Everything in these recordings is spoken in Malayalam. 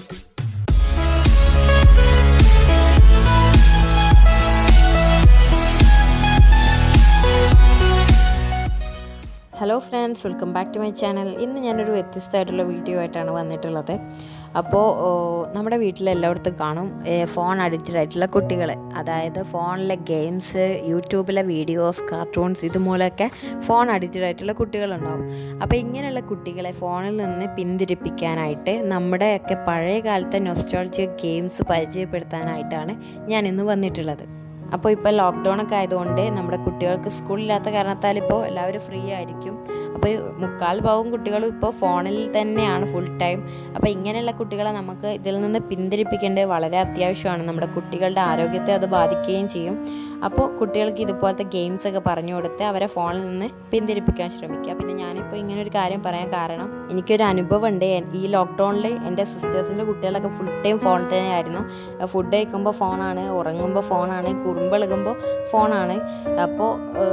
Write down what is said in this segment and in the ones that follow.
hello friends welcome back to my channel ഇന്ന് ഞാനൊരു വ്യത്യസ്തമായിട്ടുള്ള വീഡിയോ ആയിട്ടാണ് വന്നിട്ടുള്ളത് അപ്പോൾ ഓ, നമ്മുടെ വീട്ടിൽ എല്ലായിടത്തും കാണും ഏ, ഫോൺ അഡിക്റ്റഡ് ആയിട്ടുള്ള കുട്ടികളെ അതായത് ഫോണിലെ ഗെയിംസ് യൂട്യൂബിലെ വീഡിയോസ് കാർട്ടൂൺസ് ഇതുമൂലമൊക്കെ ഫോൺ അഡിക്റ്റഡ് ആയിട്ടുള്ള കുട്ടികളുണ്ടാവും അപ്പോൾ ഇങ്ങനെയുള്ള കുട്ടികളെ ഫോണിൽ നിന്ന് പിന്തിരിപ്പിക്കാനായിട്ട് നമ്മുടെയൊക്കെ പഴയ കാലത്തെ നൊസ്റ്റോളജിക് ഗെയിംസ് പരിചയപ്പെടുത്താനായിട്ടാണ് ഞാൻ ഇന്ന് വന്നിട്ടുള്ളത് അപ്പോൾ ഇപ്പോൾ ലോക്ക്ഡൗൺ ഒക്കെ ആയതുകൊണ്ട് നമ്മുടെ കുട്ടികൾക്ക് സ്കൂളില്ലാത്ത കാരണത്താൽ ഇപ്പോൾ എല്ലാവരും ഫ്രീ ആയിരിക്കും അപ്പോൾ ഈ മുക്കാൽ ഭാഗം കുട്ടികളും ഇപ്പോൾ ഫോണിൽ തന്നെയാണ് ഫുൾ ടൈം അപ്പോൾ ഇങ്ങനെയുള്ള കുട്ടികളെ നമുക്ക് ഇതിൽ നിന്ന് പിന്തിരിപ്പിക്കേണ്ടത് വളരെ അത്യാവശ്യമാണ് നമ്മുടെ കുട്ടികളുടെ ആരോഗ്യത്തെ അത് ബാധിക്കുകയും ചെയ്യും അപ്പോൾ കുട്ടികൾക്ക് ഇതുപോലത്തെ ഗെയിംസ് ഒക്കെ പറഞ്ഞു കൊടുത്ത് അവരെ ഫോണിൽ നിന്ന് പിന്തിരിപ്പിക്കാൻ ശ്രമിക്കുക പിന്നെ ഞാനിപ്പോൾ ഇങ്ങനെ ഒരു കാര്യം പറയാൻ കാരണം എനിക്കൊരു അനുഭവം ഉണ്ട് എൻ- ഈ ലോക്ക്ഡൗണിൽ എൻ്റെ സിസ്റ്റേഴ്സിൻ്റെ കുട്ടികളൊക്കെ ഫുൾ ടൈം ഫോണിൽ തന്നെയായിരുന്നു ഫുഡ് കഴിക്കുമ്പോൾ ഫോണാണ് ഉറങ്ങുമ്പോൾ ഫോണാണ് കുറുമ്പെളുകുമ്പോൾ ഫോണാണ് അപ്പോൾ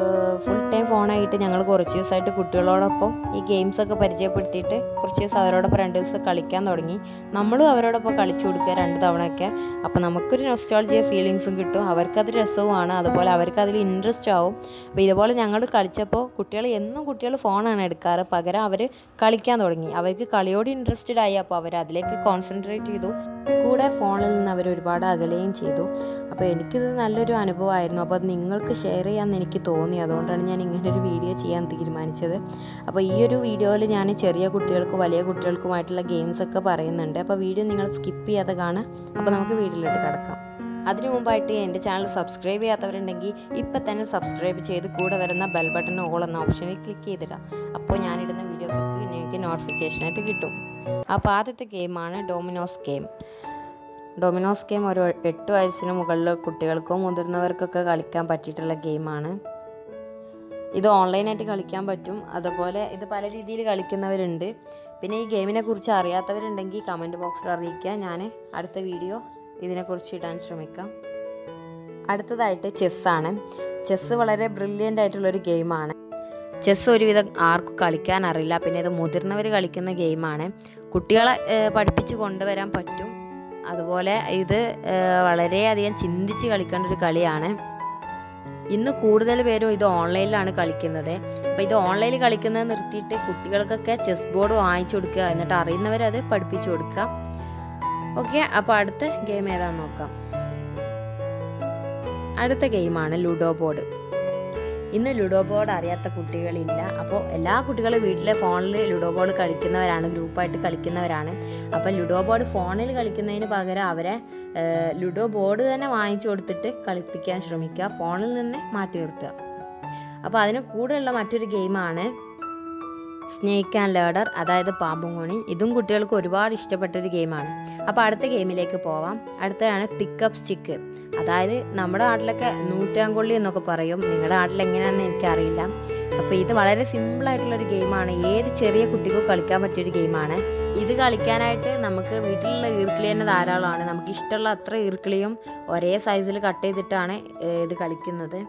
ഫുൾ ടൈം ഫോണായിട്ട് ഞങ്ങൾ കുറച്ച് ദിവസമായിട്ട് കുട്ടികളോടൊപ്പം ഈ ഗെയിംസ് ഒക്കെ പരിചയപ്പെടുത്തിയിട്ട് കുറച്ച് ദിവസം അവരോടൊപ്പം രണ്ട് ദിവസം കളിക്കാൻ തുടങ്ങി നമ്മളും അവരോടൊപ്പം കളിച്ചു കൊടുക്കുക രണ്ട് തവണയൊക്കെ അപ്പോൾ നമുക്കൊരു നൊസ്റ്റാളജിയ ഫീലിങ്സും കിട്ടും അവർക്കത് രസവുമാണ് അതുപോലെ അവർക്ക് അതിൽ ഇൻട്രസ്റ്റ് ആവും അപ്പോൾ ഇതുപോലെ ഞങ്ങൾ കളിച്ചപ്പോൾ കുട്ടികൾ എന്നും കുട്ടികൾ ഫോണാണ് എടുക്കാറ് പകരം അവർ കളിക്കാൻ തുടങ്ങി അവർക്ക് കളിയോട് ഇൻട്രസ്റ്റഡ് ആയി അപ്പോൾ അവർ അതിലേക്ക് കോൺസെൻട്രേറ്റ് ചെയ്തു കൂടെ ഫോണിൽ നിന്ന് അവർ ഒരുപാട് അകലുകയും ചെയ്തു അപ്പോൾ എനിക്കിത് നല്ലൊരു അനുഭവമായിരുന്നു അപ്പോൾ അത് നിങ്ങൾക്ക് ഷെയർ ചെയ്യാമെന്ന് എനിക്ക് തോന്നി അതുകൊണ്ടാണ് ഞാൻ ഇങ്ങനെ ഒരു വീഡിയോ ചെയ്യാൻ തീരുമാനിച്ചത് അപ്പോൾ ഈ ഒരു വീഡിയോയിൽ ഞാൻ ചെറിയ കുട്ടികൾക്കും വലിയ കുട്ടികൾക്കുമായിട്ടുള്ള ഗെയിംസ് ഒക്കെ പറയുന്നുണ്ട് അപ്പോൾ വീഡിയോ നിങ്ങൾ സ്കിപ്പ് ചെയ്യാതെ കാണുക അപ്പോൾ നമുക്ക് വീഡിയോയിലോട്ട് കിടക്കാം അതിനു മുമ്പായിട്ട് എൻ്റെ ചാനൽ സബ്സ്ക്രൈബ് ചെയ്യാത്തവരുണ്ടെങ്കിൽ ഇപ്പം തന്നെ സബ്സ്ക്രൈബ് ചെയ്ത് കൂടെ വരുന്ന ബെൽ ബട്ടൺ ഓൾ എന്ന ഓപ്ഷനിൽ ക്ലിക്ക് ചെയ്തിടാം അപ്പോൾ ഞാനിടുന്ന വീഡിയോസൊക്കെ നിങ്ങൾക്ക് നോട്ടിഫിക്കേഷനായിട്ട് കിട്ടും അപ്പോൾ ആദ്യത്തെ ഗെയിമാണ് ഡോമിനോസ് ഗെയിം ഡൊമിനോസ് ഗെയിം ഒരു എട്ട് വയസ്സിന് മുകളിൽ കുട്ടികൾക്കോ മുതിർന്നവർക്കൊക്കെ കളിക്കാൻ പറ്റിയിട്ടുള്ള ഗെയിമാണ് ഇത് ഓൺലൈനായിട്ട് കളിക്കാൻ പറ്റും അതുപോലെ ഇത് പല രീതിയിൽ കളിക്കുന്നവരുണ്ട് പിന്നെ ഈ ഗെയിമിനെ കുറിച്ച് അറിയാത്തവരുണ്ടെങ്കിൽ കമൻറ്റ് ബോക്സിൽ അറിയിക്കുക ഞാൻ അടുത്ത വീഡിയോ ഇതിനെക്കുറിച്ച് ഇടാൻ ശ്രമിക്കാം അടുത്തതായിട്ട് ചെസ്സാണ് ചെസ്സ് വളരെ ബ്രില്യൻ്റ് ആയിട്ടുള്ളൊരു ഗെയിമാണ് ചെസ്സ് ഒരുവിധം ആർക്കും കളിക്കാൻ അറിയില്ല പിന്നെ ഇത് മുതിർന്നവർ കളിക്കുന്ന ഗെയിമാണ് കുട്ടികളെ ഏഹ്, പഠിപ്പിച്ച് കൊണ്ടുവരാൻ പറ്റും അതുപോലെ ഇത് ഏഹ്, വളരെയധികം ചിന്തിച്ച് കളിക്കേണ്ട ഒരു കളിയാണ് ഇന്ന് കൂടുതൽ പേരും ഇത് ഓൺലൈനിലാണ് കളിക്കുന്നത് അപ്പോൾ ഇത് ഓൺലൈനിൽ കളിക്കുന്നത് നിർത്തിയിട്ട് കുട്ടികൾക്കൊക്കെ ചെസ് ബോർഡ് വാങ്ങിച്ചു കൊടുക്കുക എന്നിട്ട് അറിയുന്നവരത് പഠിപ്പിച്ചു കൊടുക്കുക ഓക്കെ അപ്പോൾ അടുത്ത ഗെയിം ഏതാണെന്ന് നോക്കാം അടുത്ത ഗെയിമാണ് ലുഡോ ബോർഡ് ഇന്ന് ലുഡോ ബോർഡ് അറിയാത്ത കുട്ടികളില്ല അപ്പോൾ എല്ലാ കുട്ടികളും വീട്ടിലെ ഫോണിൽ ലുഡോ ബോർഡ് കളിക്കുന്നവരാണ് ഗ്രൂപ്പായിട്ട് കളിക്കുന്നവരാണ് അപ്പോൾ ലുഡോ ബോർഡ് ഫോണിൽ കളിക്കുന്നതിന് പകരം അവരെ ഏഹ്, ലുഡോ ബോർഡ് തന്നെ വാങ്ങിച്ചു കൊടുത്തിട്ട് കളിപ്പിക്കാൻ ശ്രമിക്കുക ഫോണിൽ നിന്ന് മാറ്റി നിർത്തുക അപ്പോൾ അതിന് കൂടെയുള്ള മറ്റൊരു ഗെയിമാണ് സ്നേക്ക് ആൻഡ് ലേഡർ അതായത് പാമ്പും കോണി ഇതും കുട്ടികൾക്ക് ഒരുപാട് ഇഷ്ടപ്പെട്ടൊരു ഗെയിമാണ് അപ്പോൾ അടുത്ത ഗെയിമിലേക്ക് പോവാം അടുത്തതാണ് പിക്കപ്പ് സ്റ്റിക്ക് അതായത് നമ്മുടെ നാട്ടിലൊക്കെ നൂറ്റാങ്കൊള്ളി എന്നൊക്കെ പറയും നിങ്ങളുടെ നാട്ടിൽ എങ്ങനെയാണെന്ന് എനിക്കറിയില്ല അപ്പോൾ ഇത് വളരെ സിമ്പിളായിട്ടുള്ളൊരു ഗെയിമാണ് ഏത് ചെറിയ കുട്ടിക്കും കളിക്കാൻ പറ്റിയൊരു ഗെയിമാണ് ഇത് കളിക്കാനായിട്ട് നമുക്ക് വീട്ടിലുള്ള ഈർക്കിളി തന്നെ ധാരാളമാണ് നമുക്ക് ഇഷ്ടമുള്ള അത്ര ഈർക്കിളിയും ഒരേ സൈസിൽ കട്ട് ചെയ്തിട്ടാണ് ഏഹ്, ഇത് കളിക്കുന്നത്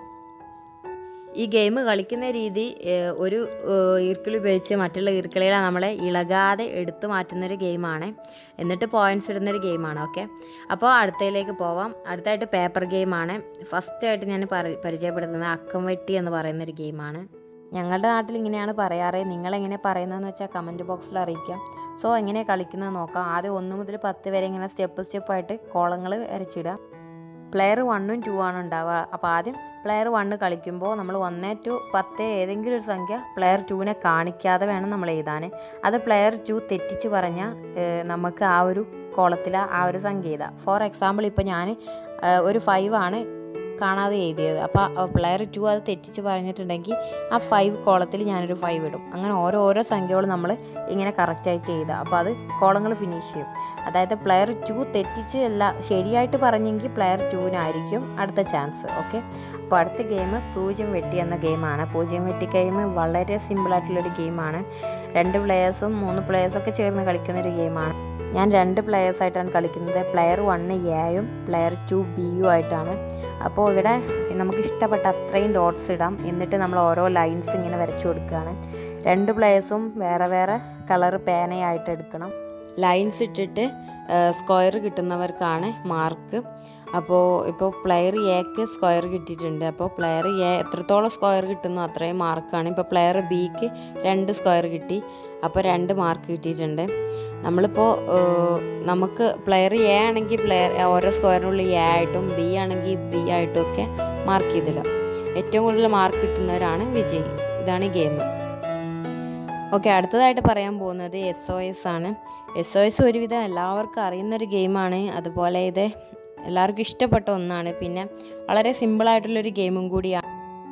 ഈ ഗെയിം കളിക്കുന്ന രീതി ഏഹ്, ഒരു ഏഹ്, ഈർക്കിളി ഉപയോഗിച്ച് മറ്റുള്ള ഈർക്കിളികളെ നമ്മളെ ഇളകാതെ എടുത്തു മാറ്റുന്നൊരു ഗെയിമാണ് എന്നിട്ട് പോയിൻറ്റ്സ് ഇടുന്നൊരു ഗെയിമാണ് ഓക്കെ അപ്പോൾ അടുത്തതിലേക്ക് പോവാം അടുത്തായിട്ട് പേപ്പർ ഗെയിമാണ് ഫസ്റ്റായിട്ട് ഞാൻ പരി പരിചയപ്പെടുത്തുന്നത് അക്കം വെട്ടി എന്ന് പറയുന്നൊരു ഗെയിമാണ് ഞങ്ങളുടെ നാട്ടിൽ ഇങ്ങനെയാണ് പറയാറ് നിങ്ങളെങ്ങനെ പറയുന്നതെന്ന് വെച്ചാൽ കമൻറ്റ് ബോക്സിൽ അറിയിക്കാം സോ എങ്ങനെ കളിക്കുന്നത് നോക്കാം ആദ്യം ഒന്ന് മുതൽ പത്ത് വരെ ഇങ്ങനെ സ്റ്റെപ്പ് സ്റ്റെപ്പായിട്ട് കോളങ്ങൾ വരച്ചിടുക പ്ലെയർ വണ്ണും ടു ആണ് ഉണ്ടാവുക അപ്പോൾ ആദ്യം പ്ലെയർ വണ്ണ് കളിക്കുമ്പോൾ നമ്മൾ ഒന്നേ ടു പത്ത് ഏതെങ്കിലും ഒരു സംഖ്യ പ്ലെയർ ടുവിനെ കാണിക്കാതെ വേണം നമ്മൾ എഴുതാൻ അത് പ്ലെയർ ടു തെറ്റിച്ച് പറഞ്ഞാൽ ഏഹ്, നമുക്ക് ആ ഒരു കോളത്തിൽ ആ ഒരു സംഖ്യ എഴുതാം ഫോർ എക്സാമ്പിൾ ഇപ്പോൾ ഞാൻ ഒരു ഫൈവ് ആണ് കാണാതെ എഴുതിയത് അപ്പോൾ പ്ലെയർ ടു അത് തെറ്റിച്ച് പറഞ്ഞിട്ടുണ്ടെങ്കിൽ ആ ഫൈവ് കോളത്തിൽ ഞാനൊരു ഫൈവ് ഇടും അങ്ങനെ ഓരോ ഓരോ സംഖ്യകളും നമ്മൾ ഇങ്ങനെ കറക്റ്റായിട്ട് എഴുതുക അപ്പോൾ അത് കോളങ്ങൾ ഫിനിഷ് ചെയ്യും അതായത് പ്ലെയർ ടു തെറ്റിച്ച് അല്ല ശരിയായിട്ട് പറഞ്ഞെങ്കിൽ പ്ലെയർ ടുവിനായിരിക്കും അടുത്ത ചാൻസ് ഓക്കെ അപ്പോൾ അടുത്ത ഗെയിം പൂജ്യം വെട്ടി എന്ന ഗെയിമാണ് പൂജ്യം വെട്ടി ഗെയിം വളരെ സിമ്പിളായിട്ടുള്ളൊരു ഗെയിമാണ് രണ്ട് പ്ലെയേഴ്സും മൂന്ന് പ്ലെയേഴ്സൊക്കെ ചേർന്ന് കളിക്കുന്ന ഒരു ഗെയിമാണ് ഞാൻ രണ്ട് പ്ലെയേഴ്സായിട്ടാണ് കളിക്കുന്നത് പ്ലെയർ വണ്ണ് എയും പ്ലെയർ ടു ബിയും ആയിട്ടാണ് അപ്പോൾ ഇവിടെ നമുക്ക് ഇഷ്ടപ്പെട്ട അത്രയും ഡോട്ട്സ് ഇടാം എന്നിട്ട് നമ്മൾ ഓരോ ലൈൻസ് ഇങ്ങനെ വരച്ചു കൊടുക്കുകയാണ് രണ്ട് പ്ലെയേഴ്സും വേറെ വേറെ കളർ പേനയായിട്ട് എടുക്കണം ലൈൻസ് ഇട്ടിട്ട് സ്ക്വയർ കിട്ടുന്നവർക്കാണ് മാർക്ക് അപ്പോൾ ഇപ്പോൾ പ്ലെയർ എക്ക് സ്ക്വയർ കിട്ടിയിട്ടുണ്ട് അപ്പോൾ പ്ലെയർ എ എത്രത്തോളം സ്ക്വയർ കിട്ടുന്നു അത്രയും മാർക്കാണ് ഇപ്പോൾ പ്ലെയർ ബിക്ക് രണ്ട് സ്ക്വയർ കിട്ടി അപ്പോൾ രണ്ട് മാർക്ക് കിട്ടിയിട്ടുണ്ട് നമ്മളിപ്പോൾ നമുക്ക് പ്ലെയർ എ ആണെങ്കിൽ പ്ലെയർ ഓരോ സ്ക്വയറിനുള്ളിൽ എ ആയിട്ടും ബി ആണെങ്കിൽ ബി ആയിട്ടും ഒക്കെ മാർക്ക് ചെയ്തിടാം ഏറ്റവും കൂടുതൽ മാർക്ക് കിട്ടുന്നവരാണ് വിജയി ഇതാണ് ഈ ഗെയിം ഓക്കെ അടുത്തതായിട്ട് പറയാൻ പോകുന്നത് എസ് ഒ എസ് ആണ് എസ് ഒ എസ് ഒരുവിധം എല്ലാവർക്കും അറിയുന്നൊരു ഗെയിമാണ് അതുപോലെ ഇത് എല്ലാവർക്കും ഇഷ്ടപ്പെട്ട ഒന്നാണ് പിന്നെ വളരെ സിമ്പിളായിട്ടുള്ളൊരു ഗെയിമും കൂടിയാണ്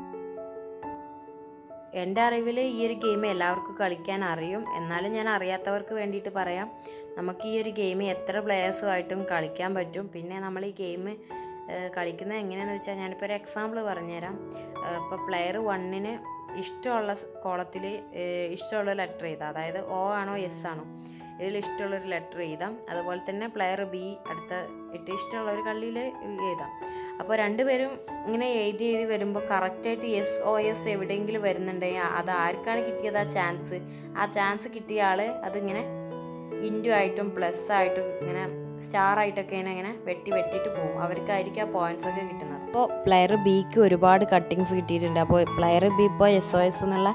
എൻ്റെ അറിവിൽ ഈ ഒരു ഗെയിം എല്ലാവർക്കും കളിക്കാൻ അറിയും എന്നാലും ഞാൻ അറിയാത്തവർക്ക് വേണ്ടിയിട്ട് പറയാം നമുക്ക് ഈ ഒരു ഗെയിം എത്ര പ്ലെയേഴ്സുമായിട്ടും കളിക്കാൻ പറ്റും പിന്നെ നമ്മൾ ഈ ഗെയിം കളിക്കുന്നത് എങ്ങനെയാണെന്ന് വെച്ചാൽ ഞാനിപ്പോൾ ഒരു എക്സാമ്പിൾ പറഞ്ഞുതരാം ഇപ്പോൾ പ്ലെയർ വണ്ണിന് ഇഷ്ടമുള്ള കോളത്തിൽ ഇഷ്ടമുള്ള ലെറ്റർ ചെയ്താൽ അതായത് ഒ ആണോ എസ് ആണോ ഇതിൽ ഇഷ്ടമുള്ളൊരു ലെറ്റർ എഴുതാം അതുപോലെ തന്നെ പ്ലെയർ ബി അടുത്ത ഇട്ട് ഇഷ്ടമുള്ള ഒരു കള്ളിയിൽ എഴുതാം അപ്പോൾ രണ്ടുപേരും ഇങ്ങനെ എഴുതി എഴുതി വരുമ്പോൾ കറക്റ്റായിട്ട് എസ് ഒ എസ് എവിടെയെങ്കിലും വരുന്നുണ്ടെങ്കിൽ അത് ആർക്കാണ് കിട്ടിയത് ആ ചാൻസ് ആ ചാൻസ് കിട്ടിയ ആൾ അതിങ്ങനെ ഇൻറ്റു ആയിട്ടും പ്ലസ് ആയിട്ടും ഇങ്ങനെ സ്റ്റാർ ആയിട്ടൊക്കെ ഇങ്ങനെ ഇങ്ങനെ വെട്ടി വെട്ടിയിട്ട് പോകും അവർക്കായിരിക്കും ആ പോയിന്റ്സ് ഒക്കെ കിട്ടുന്നത് അപ്പോൾ പ്ലെയർ ബിക്ക് ഒരുപാട് കട്ടിങ്സ് കിട്ടിയിട്ടുണ്ട് അപ്പോൾ പ്ലെയർ ബി ഇപ്പോൾ എസ് ഒ എസ് എന്നുള്ള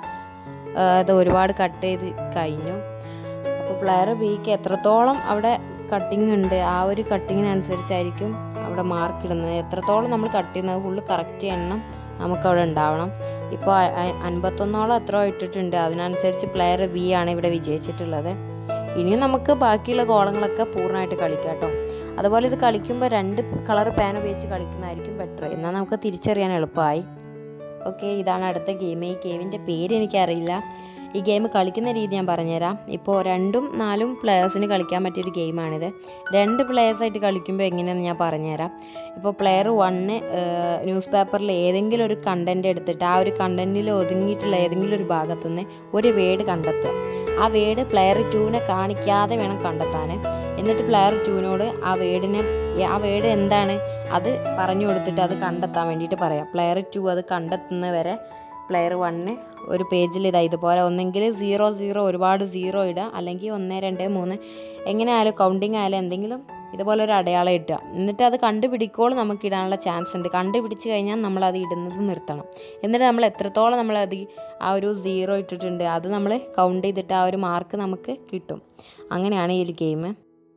ഇത് ഒരുപാട് കട്ട് ചെയ്ത് കഴിഞ്ഞു അപ്പോൾ പ്ലെയർ ബിക്ക് എത്രത്തോളം അവിടെ കട്ടിങ് ഉണ്ട് ആ ഒരു കട്ടിങ്ങിനനുസരിച്ചായിരിക്കും അവിടെ മാർക്ക് ഇടുന്നത് എത്രത്തോളം നമ്മൾ കട്ട് ചെയ്യുന്നത് ഫുള്ള് കറക്റ്റ് എണ്ണം നമുക്കവിടെ ഉണ്ടാവണം ഇപ്പോൾ അൻപത്തൊന്നോളം എത്ര ഇട്ടിട്ടുണ്ട് അതിനനുസരിച്ച് പ്ലെയർ ബി ആണ് ഇവിടെ വിജയിച്ചിട്ടുള്ളത് ഇനിയും നമുക്ക് ബാക്കിയുള്ള ഗോളങ്ങളൊക്കെ പൂർണ്ണമായിട്ട് കളിക്കാം കേട്ടോ അതുപോലെ ഇത് കളിക്കുമ്പോൾ രണ്ട് കളർ പാൻ ഉപയോഗിച്ച് കളിക്കുന്നതായിരിക്കും ബെറ്റർ എന്നാൽ നമുക്ക് തിരിച്ചറിയാൻ എളുപ്പമായി ഓക്കെ ഇതാണ് അടുത്ത ഗെയിം ഈ ഗെയിമിൻ്റെ പേര് എനിക്കറിയില്ല ഈ ഗെയിം കളിക്കുന്ന രീതി ഞാൻ പറഞ്ഞുതരാം ഇപ്പോൾ രണ്ടും നാലും പ്ലെയേഴ്സിന് കളിക്കാൻ പറ്റിയൊരു ഗെയിമാണിത് രണ്ട് പ്ലെയേഴ്സായിട്ട് കളിക്കുമ്പോൾ എങ്ങനെയാണെന്ന് ഞാൻ പറഞ്ഞുതരാം ഇപ്പോൾ പ്ലെയർ വണ്ണ് ന്യൂസ് പേപ്പറിൽ ഏതെങ്കിലും ഒരു കണ്ടൻറ്റ് എടുത്തിട്ട് ആ ഒരു കണ്ടൻറ്റിൽ ഒതുങ്ങിയിട്ടുള്ള ഏതെങ്കിലും ഒരു ഭാഗത്തുനിന്ന് ഒരു വേഡ് കണ്ടെത്തുക ആ വേഡ് പ്ലെയർ ടൂവിനെ കാണിക്കാതെ വേണം കണ്ടെത്താൻ എന്നിട്ട് പ്ലെയർ ടൂവിനോട് ആ വേഡിനെ ആ വേഡ് എന്താണ് അത് പറഞ്ഞു കൊടുത്തിട്ട് അത് കണ്ടെത്താൻ വേണ്ടിയിട്ട് പറയാം പ്ലെയർ ടു അത് കണ്ടെത്തുന്നവരെ പ്ലെയർ വണ്ണ് ഒരു പേജിൽ ഇതാ ഇതുപോലെ ഒന്നെങ്കിൽ സീറോ സീറോ ഒരുപാട് സീറോ ഇടുക അല്ലെങ്കിൽ ഒന്ന് രണ്ട് മൂന്ന് എങ്ങനെ ആയാലും കൗണ്ടിങ് ആയാലും എന്തെങ്കിലും ഇതുപോലെ ഒരു അടയാളം ഇട്ടുക എന്നിട്ട് അത് കണ്ടുപിടിക്കോളം നമുക്ക് ഇടാനുള്ള ചാൻസ് ഉണ്ട് കണ്ടുപിടിച്ച് കഴിഞ്ഞാൽ നമ്മൾ അത് ഇടുന്നത് നിർത്തണം എന്നിട്ട് നമ്മൾ എത്രത്തോളം നമ്മൾ അത് ആ ഒരു സീറോ ഇട്ടിട്ടുണ്ട് അത് നമ്മൾ കൗണ്ട് ചെയ്തിട്ട് ആ ഒരു മാർക്ക് നമുക്ക് കിട്ടും അങ്ങനെയാണ് ഈ ഒരു ഗെയിം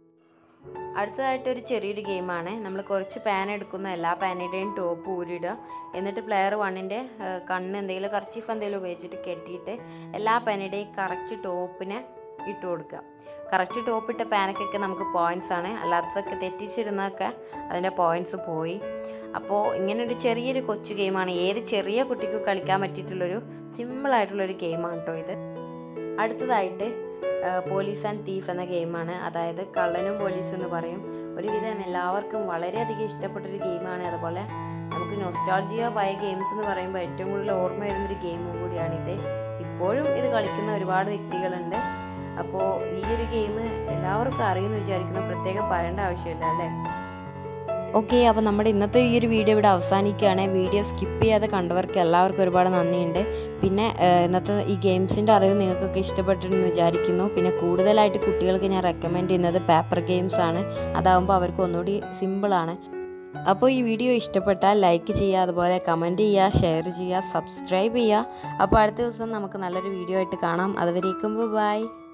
അടുത്തതായിട്ട് ഒരു ചെറിയൊരു ഗെയിമാണ് നമ്മൾ കുറച്ച് പാൻ എടുക്കുന്ന എല്ലാ പാനിൻ്റെയും ടോപ്പ് ഊരിടുക എന്നിട്ട് പ്ലെയർ വണ്ണിൻ്റെ കണ്ണ് എന്തെങ്കിലും കർച്ചീഫ് എന്തെങ്കിലും ഉപയോഗിച്ചിട്ട് കെട്ടിയിട്ട് എല്ലാ പാനിൻ്റെയും കറക്റ്റ് ടോപ്പിനെ ഇട്ട് കൊടുക്കുക കറക്റ്റ് ടോപ്പ് ഇട്ട പാനക്കൊക്കെ നമുക്ക് പോയിൻറ്റ്സ് ആണ് അല്ലാത്തതൊക്കെ തെറ്റിച്ചിടുന്നതൊക്കെ അതിൻ്റെ പോയിൻറ്റ്സ് പോയി അപ്പോൾ ഇങ്ങനെ ഒരു ചെറിയൊരു കൊച്ചു ഗെയിമാണ് ഏത് ചെറിയ കുട്ടിക്കും കളിക്കാൻ പറ്റിയിട്ടുള്ളൊരു സിമ്പിളായിട്ടുള്ളൊരു ഗെയിമാണ് കേട്ടോ ഇത് അടുത്തതായിട്ട് പോലീസ് ആൻഡ് തീഫ് എന്ന ഗെയിമാണ് അതായത് കള്ളനും പോലീസ് എന്ന് പറയും ഒരുവിധം എല്ലാവർക്കും വളരെയധികം ഇഷ്ടപ്പെട്ടൊരു ഗെയിമാണ് അതുപോലെ നമുക്ക് നൊസ്റ്റാൾജിയ ആയ ഗെയിംസ് എന്ന് പറയുമ്പോൾ ഏറ്റവും കൂടുതൽ ഓർമ്മ വരുന്നൊരു ഗെയിമും കൂടിയാണിത് ഇപ്പോഴും ഇത് കളിക്കുന്ന ഒരുപാട് വ്യക്തികളുണ്ട് അപ്പോൾ ഈ ഒരു ഗെയിം എല്ലാവർക്കും അറിയുമെന്ന് വിചാരിക്കുന്നു പ്രത്യേകം പറയേണ്ട ആവശ്യമില്ല അല്ലേ ഓക്കെ അപ്പോൾ നമ്മുടെ ഇന്നത്തെ ഈ ഒരു വീഡിയോ ഇവിടെ അവസാനിക്കുകയാണ് വീഡിയോ സ്കിപ്പ് ചെയ്യാതെ കണ്ടവർക്ക് എല്ലാവർക്കും ഒരുപാട് നന്ദിയുണ്ട് പിന്നെ ഇന്നത്തെ ഈ ഗെയിംസിൻ്റെ അറിവ് നിങ്ങൾക്കൊക്കെ ഇഷ്ടപ്പെട്ടിട്ടുണ്ടെന്ന് വിചാരിക്കുന്നു പിന്നെ കൂടുതലായിട്ട് കുട്ടികൾക്ക് ഞാൻ റെക്കമെൻഡ് ചെയ്യുന്നത് പേപ്പർ ഗെയിംസ് ആണ് അതാകുമ്പോൾ അവർക്ക് ഒന്നുകൂടി സിമ്പിളാണ് അപ്പോൾ ഈ വീഡിയോ ഇഷ്ടപ്പെട്ടാൽ ലൈക്ക് ചെയ്യുക അതുപോലെ കമൻറ്റ് ചെയ്യുക ഷെയർ ചെയ്യുക സബ്സ്ക്രൈബ് ചെയ്യുക അപ്പോൾ അടുത്ത ദിവസം നമുക്ക് നല്ലൊരു വീഡിയോ ആയിട്ട് കാണാം അതുവരേക്കും ബൈ